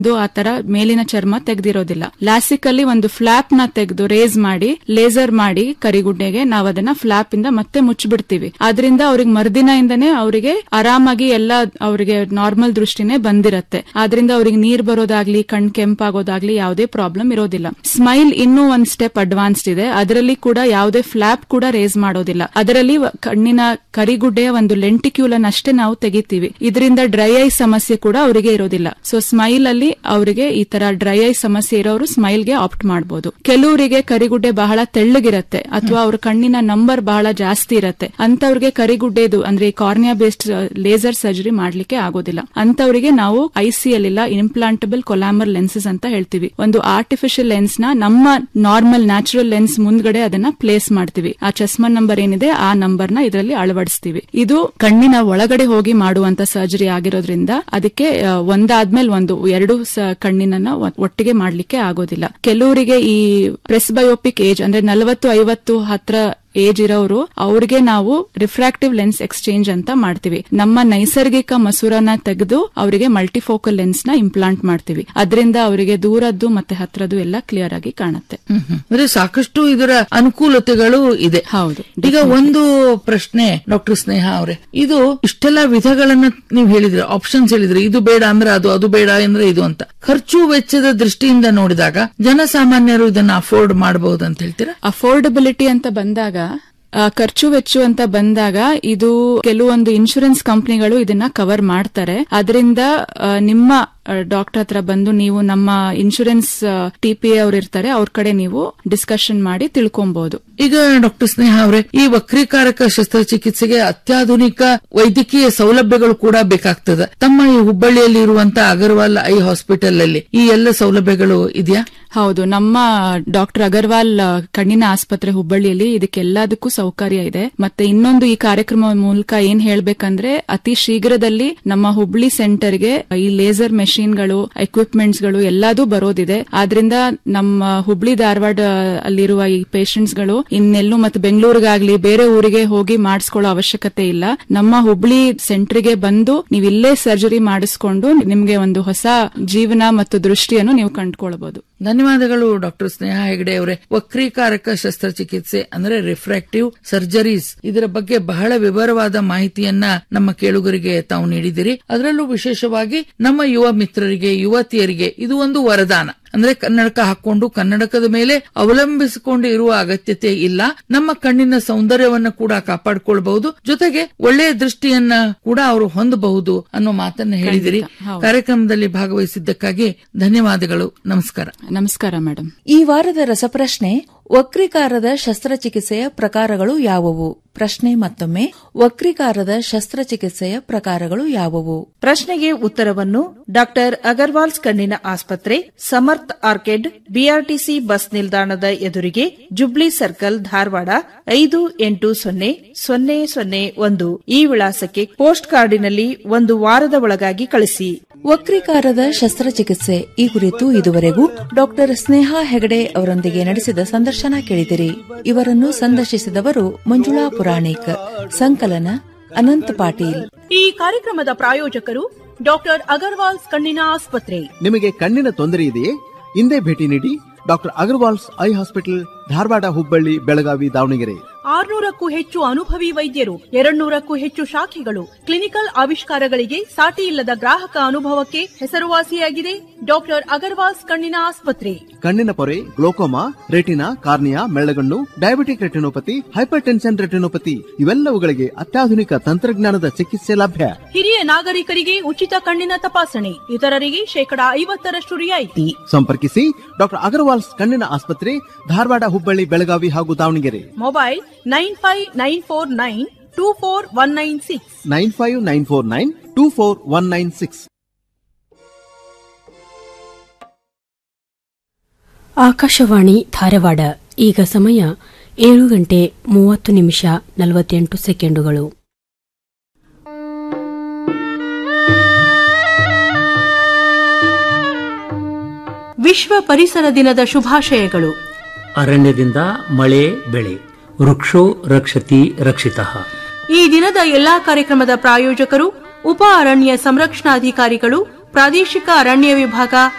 ಇದು ಆ ತರ ಮೇಲಿನ ಚರ್ಮ ತೆಗ್ದಿರೋದಿಲ್ಲ ಲಾಸಿಕ್ ಅಲ್ಲಿ ಒಂದು ಫ್ಲಾಪ್ ನ ತೆಗೆದು ರೇಸ್ ಮಾಡಿ ಲೇಸರ್ ಮಾಡಿ ಕರಿಗುಡ್ಡೆಗೆ ನಾವ್ ಅದನ್ನ ಫ್ಲಾಪ್ ಇಂದ ಮತ್ತೆ ಮುಚ್ಚಿಬಿಡ್ತೀವಿ ಅದರಿಂದ ಅವ್ರಿಗೆ ಮರುದಿನದಿಂದನೇ ಅವರಿಗೆ ಆರಾಮಾಗಿ ಎಲ್ಲ ಅವರಿಗೆ ನಾರ್ಮಲ್ ದೃಷ್ಟಿನೇ ಬಂದಿರತ್ತೆ ಆದ್ರಿಂದ ಅವ್ರಿಗೆ ನೀರ್ ಬರೋದಾಗ್ಲಿ ಕಣ್ ಕೆಂಪಾಗೋದಾಗ್ಲಿ ಯಾವುದೇ ಪ್ರಾಬ್ಲಮ್ ಇರೋದಿಲ್ಲ ಸ್ಮೈಲ್ ಇನ್ನೂ ಒಂದ್ ಸ್ಟೆಪ್ ಅಡ್ವಾನ್ಸ್ಡ್ ಇದೆ ಅದರಲ್ಲಿ ಕೂಡ ಯಾವುದೇ ಫ್ಲಾಪ್ ಕೂಡ ರೇಸ್ ಮಾಡೋದಿಲ್ಲ ಅದರಲ್ಲಿ ವ- ಕಣ್ಣಿನ ಕರಿಗುಡ್ಡೆಯ ಒಂದು ಲೆಂಟಿಕ್ಯೂಲನ್ ಅಷ್ಟೇ ನಾವು ತೆಗಿತೀವಿ ಇದರಿಂದ ಡ್ರೈ ಐ ಸಮಸ್ಯೆ ಕೂಡ ಅವರಿಗೆ ಇರೋದಿಲ್ಲ ಸೊ ಸ್ಮೈಲ್ ಅಲ್ಲಿ ಅವರಿಗೆ ಈ ತರ ಡ್ರೈ ಐ ಸಮಸ್ಯೆ ಇರೋರು ಸ್ಮೈಲ್ ಗೆ ಆಪ್ಟ್ ಮಾಡಬಹುದು ಕೆಲವರಿಗೆ ಕರಿಗುಡ್ಡೆ ಬಹಳ ತೆಳ್ಳಗಿರತ್ತೆ ಅಥವಾ ಅವ್ರ ಕಣ್ಣಿನ ನಂಬರ್ ಬಹಳ ಜಾಸ್ತಿ ಇರತ್ತೆ ಅಂತವ್ರಿಗೆ ಕರಿಗುಡ್ಡೆದು ಅಂದ್ರೆ ಕಾರ್ನಿಯಾ ಬೇಸ್ಡ್ ಲೇಸರ್ ಸರ್ಜರಿ ಮಾಡ್ಲಿಕ್ಕೆ ಆಗೋದಿಲ್ಲ ಅಂತವರಿಗೆ ನಾವು ಐಸಿಎಲ್ ಇಲ್ಲ ಇಂಪ್ಲಾಂಟಬಲ್ ಕೊಲಾಮರ್ ಲೆನ್ಸಸ್ ಅಂತ ಹೇಳ್ತೀವಿ ಒಂದು ಆರ್ಟಿಫಿಷಿಯಲ್ ಲೆನ್ಸ್ ನ ನಮ್ಮ ನಾರ್ಮಲ್ ನ್ಯಾಚುರಲ್ ಲೆನ್ಸ್ ಮುಂದ್ಗಡೆ ಅದನ್ನ ಪ್ಲೇಸ್ ಮಾಡ್ತೀವಿ ಆ ಚಸ್ಮಾ ನಂಬರ್ ಏನಿದೆ ಆ ನಂಬರ್ ನ ಇದರಲ್ಲಿ ಅಳವಡಿಸ್ತೀವಿ ಇದು ಕಣ್ಣಿನ ಒಳಗಡೆ ಹೋಗಿ ಮಾಡುವಂತ ಸರ್ಜರಿ ಆಗಿರೋದ್ರಿಂದ ಅದಕ್ಕೆ ಆ, ಒಂದಾದ್ಮೇಲೆ ಒಂದು ಎರಡು ಸ- ಕಣ್ಣಿನನ್ನ ಒ- ಒಟ್ಟಿಗೆ ಮಾಡ್ಲಿಕ್ಕೆ ಆಗೋದಿಲ್ಲ ಕೆಲವರಿಗೆ ಈ ಪ್ರೆಸ್ಬಯೋಪಿಕ್ ಏಜ್ ಅಂದ್ರೆ ನಲವತ್ತು ಐವತ್ತು ಹತ್ರ ಏಜ್ ಇರೋರು ಅವ್ರಿಗೆ ನಾವು ರಿಫ್ರಾಕ್ಟಿವ್ ಲೆನ್ಸ್ ಎಕ್ಸ್ಚೇಂಜ್ ಅಂತ ಮಾಡ್ತೀವಿ ನಮ್ಮ ನೈಸರ್ಗಿಕ ಮಸೂರನ ತೆಗೆದು ಅವರಿಗೆ ಮಲ್ಟಿಫೋಕಲ್ ಲೆನ್ಸ್ ನ ಇಂಪ್ಲಾಂಟ್ ಮಾಡ್ತೀವಿ ಅದರಿಂದ ಅವರಿಗೆ ದೂರದ್ದು ಮತ್ತೆ ಹತ್ರದ್ದು ಎಲ್ಲ ಕ್ಲಿಯರ್ ಆಗಿ ಕಾಣುತ್ತೆ ಅಂದ್ರೆ ಸಾಕಷ್ಟು ಇದರ ಅನುಕೂಲತೆಗಳು ಇದೆ ಹೌದು ಈಗ ಒಂದು ಪ್ರಶ್ನೆ ಡಾಕ್ಟರ್ ಸ್ನೇಹ ಅವರೇ ಇದು ಇಷ್ಟೆಲ್ಲ ವಿಧಗಳನ್ನ ನೀವು ಹೇಳಿದ್ರಿ ಆಪ್ಷನ್ಸ್ ಹೇಳಿದ್ರಿ ಇದು ಬೇಡ ಅಂದ್ರೆ ಅದು ಅದು ಬೇಡ ಅಂದ್ರೆ ಇದು ಅಂತ ಖರ್ಚು ವೆಚ್ಚದ ದೃಷ್ಟಿಯಿಂದ ನೋಡಿದಾಗ ಜನಸಾಮಾನ್ಯರು ಇದನ್ನ ಅಫೋರ್ಡ್ ಮಾಡಬಹುದು ಅಂತ ಹೇಳ್ತೀರಾ ಅಫೋರ್ಡಬಿಲಿಟಿ ಅಂತ ಬಂದಾಗ ಆ, ಖರ್ಚು ವೆಚ್ಚು ಅಂತ ಬಂದಾಗ ಇದು ಕೆಲವೊಂದು ಇನ್ಶೂರೆನ್ಸ್ ಕಂಪನಿಗಳು ಇದನ್ನ ಕವರ್ ಮಾಡ್ತಾರೆ ಅದರಿಂದ ನಿಮ್ಮ ಡಾಕ್ಟರ್ ಹತ್ರ ಬಂದು ನೀವು ನಮ್ಮ ಇನ್ಶೂರೆನ್ಸ್ ಟಿಪಿಎ ಅವ್ರು ಇರ್ತಾರೆ ಅವ್ರ ಕಡೆ ನೀವು ಡಿಸ್ಕಷನ್ ಮಾಡಿ ತಿಳ್ಕೊಬಹುದು ಈಗ ಡಾಕ್ಟರ್ ಸ್ನೇಹ ಅವರೇ ಈ ವಕ್ರೀಕಾರಕ ಶಸ್ತ್ರಚಿಕಿತ್ಸೆಗೆ ಅತ್ಯಾಧುನಿಕ ವೈದ್ಯಕೀಯ ಸೌಲಭ್ಯಗಳು ಕೂಡ ಬೇಕಾಗ್ತದೆ ತಮ್ಮ ಈ ಹುಬ್ಬಳ್ಳಿಯಲ್ಲಿ ಇರುವಂತಹ ಅಗರ್ವಾಲ್ ಐ ಹಾಸ್ಪಿಟಲ್ ಅಲ್ಲಿ ಈ ಎಲ್ಲ ಸೌಲಭ್ಯಗಳು ಇದೆಯಾ ಹೌದು ನಮ್ಮ ಡಾಕ್ಟರ್ ಅಗರ್ವಾಲ್ ಆ, ಕಣ್ಣಿನ ಆಸ್ಪತ್ರೆ ಹುಬ್ಬಳ್ಳಿಯಲ್ಲಿ ಇದಕ್ಕೆಲ್ಲದಕ್ಕೂ ಸೌಕರ್ಯ ಇದೆ ಮತ್ತೆ ಇನ್ನೊಂದು ಈ ಕಾರ್ಯಕ್ರಮ ಮೂಲಕ ಏನ್ ಹೇಳ್ಬೇಕಂದ್ರೆ ಅತಿ ಶೀಘ್ರದಲ್ಲಿ ನಮ್ಮ ಹುಬ್ಳಿ ಸೆಂಟರ್ಗೆ ಈ ಲೇಸರ್ ಮೆಷಿನ್ಗಳು ಎಕ್ವಿಪ್ಮೆಂಟ್ಸ್ ಗಳು ಎಲ್ಲದೂ ಬರೋದಿದೆ ಆದ್ರಿಂದ ನಮ್ಮ ಹುಬ್ಳಿ ಧಾರವಾಡ ಅಲ್ಲಿರುವ ಈ ಪೇಷಂಟ್ಸ್ ಗಳು ಇನ್ನೆಲ್ಲೂ ಮತ್ತೆ ಬೆಂಗಳೂರಿಗಾಗ್ಲಿ ಬೇರೆ ಊರಿಗೆ ಹೋಗಿ ಮಾಡಿಸ್ಕೊಳ್ಳೋ ಅವಶ್ಯಕತೆ ಇಲ್ಲ ನಮ್ಮ ಹುಬ್ಳಿ ಸೆಂಟರ್ಗೆ ಬಂದು ನೀವು ಇಲ್ಲೇ ಸರ್ಜರಿ ಮಾಡಿಸ್ಕೊಂಡು ನಿಮ್ಗೆ ಒಂದು ಹೊಸ ಜೀವನ ಮತ್ತು ದೃಷ್ಟಿಯನ್ನು ನೀವು ಕಂಡುಕೊಳ್ಬಹುದು ಧನ್ಯವಾದಗಳು ಡಾಕ್ಟರ್ ಸ್ನೇಹ ಹೆಗಡೆ ಅವರೇ ವಕ್ರೀಕಾರಕ ಶಸ್ತ್ರಚಿಕಿತ್ಸೆ ಅಂದ್ರೆ ರಿಫ್ರಾಕ್ಟಿವ್ ಸರ್ಜರೀಸ್ ಇದರ ಬಗ್ಗೆ ಬಹಳ ವಿವರವಾದ ಮಾಹಿತಿಯನ್ನ ನಮ್ಮ ಕೇಳುಗರಿಗೆ ತಾವು ನೀಡಿದಿರಿ ಅದರಲ್ಲೂ ವಿಶೇಷವಾಗಿ ನಮ್ಮ ಯುವ ಮಿತ್ರರಿಗೆ ಯುವತಿಯರಿಗೆ ಇದು ಒಂದು ವರದಾನ ಅಂದ್ರೆ ಕನ್ನಡಕ ಹಾಕೊಂಡು ಕನ್ನಡಕದ ಮೇಲೆ ಅವಲಂಬಿಸಿಕೊಂಡು ಇರುವ ಅಗತ್ಯತೆ ಇಲ್ಲ ನಮ್ಮ ಕಣ್ಣಿನ ಸೌಂದರ್ಯವನ್ನ ಕೂಡ ಕಾಪಾಡಿಕೊಳ್ಬಹುದು ಜೊತೆಗೆ ಒಳ್ಳೆಯ ದೃಷ್ಟಿಯನ್ನ ಕೂಡ ಅವರು ಹೊಂದಬಹುದು ಅನ್ನೋ ಮಾತನ್ನ ಹೇಳಿದಿರಿ ಹೌದು. ಕಾರ್ಯಕ್ರಮದಲ್ಲಿ ಭಾಗವಹಿಸಿದ್ದಕ್ಕಾಗಿ ಧನ್ಯವಾದಗಳು ನಮಸ್ಕಾರ ನಮಸ್ಕಾರ ಮೇಡಮ್ ಈ ವಾರದ ರಸಪ್ರಶ್ನೆ ವಕ್ರೀಕಾರದ ಶಸ್ತ್ರಚಿಕಿತ್ಸೆಯ ಪ್ರಕಾರಗಳು ಯಾವುವು ಪ್ರಶ್ನೆ ಮತ್ತೊಮ್ಮೆ ವಕ್ರೀಕಾರದ ಶಸ್ತ್ರಚಿಕಿತ್ಸೆಯ ಪ್ರಕಾರಗಳು ಯಾವುವು ಪ್ರಶ್ನೆಗೆ ಉತ್ತರವನ್ನು ಡಾಕ್ಟರ್ ಅಗರ್ವಾಲ್ಸ್ ಕಣ್ಣಿನ ಆಸ್ಪತ್ರೆ ಸಮರ್ಥ್ ಆರ್ಕೆಡ್ ಬಿಆರ್ಟಿಸಿ ಬಸ್ ನಿಲ್ದಾಣದ ಎದುರಿಗೆ ಜುಬ್ಲಿ ಸರ್ಕಲ್ ಧಾರವಾಡ ಐದು ಎಂಟು ಸೊನ್ನೆ ಸೊನ್ನೆ ಸೊನ್ನೆ ಒಂದು ಈ ವಿಳಾಸಕ್ಕೆ ಪೋಸ್ಟ್ ಕಾರ್ಡಿನಲ್ಲಿ ಒಂದು ವಾರದ ಒಳಗಾಗಿ ಕಳಿಸಿ ವಕ್ರೀಕಾರದ ಶಸ್ತ್ರಚಿಕಿತ್ಸೆ ಈ ಕುರಿತು ಇದುವರೆಗೂ ಡಾಕ್ಟರ್ ಸ್ನೇಹಾ ಹೆಗಡೆ ಅವರೊಂದಿಗೆ ನಡೆಸಿದ ಸಂದರ್ಶನ ಕೇಳಿದಿರಿ ಇವರನ್ನು ಸಂದರ್ಶಿಸಿದವರು ಮಂಜುಳಾ ಪುರಾಣಿಕ್ ಸಂಕಲನ ಅನಂತ್ ಪಾಟೀಲ್ ಈ ಕಾರ್ಯಕ್ರಮದ ಪ್ರಾಯೋಜಕರು ಡಾಕ್ಟರ್ ಅಗರ್ವಾಲ್ಸ್ ಕಣ್ಣಿನ ಆಸ್ಪತ್ರೆ ನಿಮಗೆ ಕಣ್ಣಿನ ತೊಂದರೆ ಇದೆಯೇ ಹಿಂದೆ ಭೇಟಿ ನೀಡಿ doctor Agarwals eye hospital Dharwad Hubballi Belagavi Davanagere ಆರ್ನೂರಕ್ಕೂ ಹೆಚ್ಚು ಅನುಭವಿ ವೈದ್ಯರು ಎರಡ್ನೂರಕ್ಕೂ ಹೆಚ್ಚು ಶಾಖೆಗಳು ಕ್ಲಿನಿಕಲ್ ಆವಿಷ್ಕಾರಗಳಿಗೆ ಸಾಟಿ ಇಲ್ಲದ ಗ್ರಾಹಕ ಅನುಭವಕ್ಕೆ ಹೆಸರುವಾಸಿಯಾಗಿದೆ ಡಾಕ್ಟರ್ ಅಗರ್ವಾಲ್ಸ್ ಕಣ್ಣಿನ ಆಸ್ಪತ್ರೆ ಕಣ್ಣಿನ ಪೊರೆ ಗ್ಲೋಕೋಮಾ ರೆಟಿನಾ ಕಾರ್ನಿಯಾ ಮೆಳ್ಳಗಣ್ಣು diabetic retinopathy hypertension retinopathy ಇವೆಲ್ಲವುಗಳಿಗೆ ಅತ್ಯಾಧುನಿಕ ತಂತ್ರಜ್ಞಾನದ ಚಿಕಿತ್ಸೆ ಲಭ್ಯ ಹಿರಿಯ ನಾಗರಿಕರಿಗೆ ಉಚಿತ ಕಣ್ಣಿನ ತಪಾಸಣೆ ಇತರರಿಗೆ ಶೇಕಡಾ ಐವತ್ತರಷ್ಟು ರಿಯಾಯಿತಿ ಸಂಪರ್ಕಿಸಿ ಡಾಕ್ಟರ್ ಅಗರ್ವಾಲ್ಸ್ ಕಣ್ಣಿನ ಆಸ್ಪತ್ರೆ ಧಾರವಾಡ ಹುಬ್ಬಳ್ಳಿ ಬೆಳಗಾವಿ ಹಾಗೂ Davanagere mobile nine five nine four nine two four one nine six nine five nine four nine two four one nine six Akashvani Dharwad ಈಗ ಸಮಯ ಏಳು ಗಂಟೆ ಮೂವತ್ತು ನಿಮಿಷ ನಲವತ್ತೆಂಟು ಸೆಕೆಂಡುಗಳು ವಿಶ್ವ ಪರಿಸರ ದಿನದ ಶುಭಾಶಯಗಳು ಅರಣ್ಯದಿಂದ ಮಳೆ ಬೆಳೆ ವೃಕ್ಷೋ ರಕ್ಷತಿ ರಕ್ಷಿತಃ ಈ ದಿನದ ಎಲ್ಲಾ ಕಾರ್ಯಕ್ರಮದ ಪ್ರಾಯೋಜಕರು ಉಪ ಅರಣ್ಯ ಸಂರಕ್ಷಣಾಧಿಕಾರಿಗಳು ಪ್ರಾದೇಶಿಕ ಅರಣ್ಯ ವಿಭಾಗ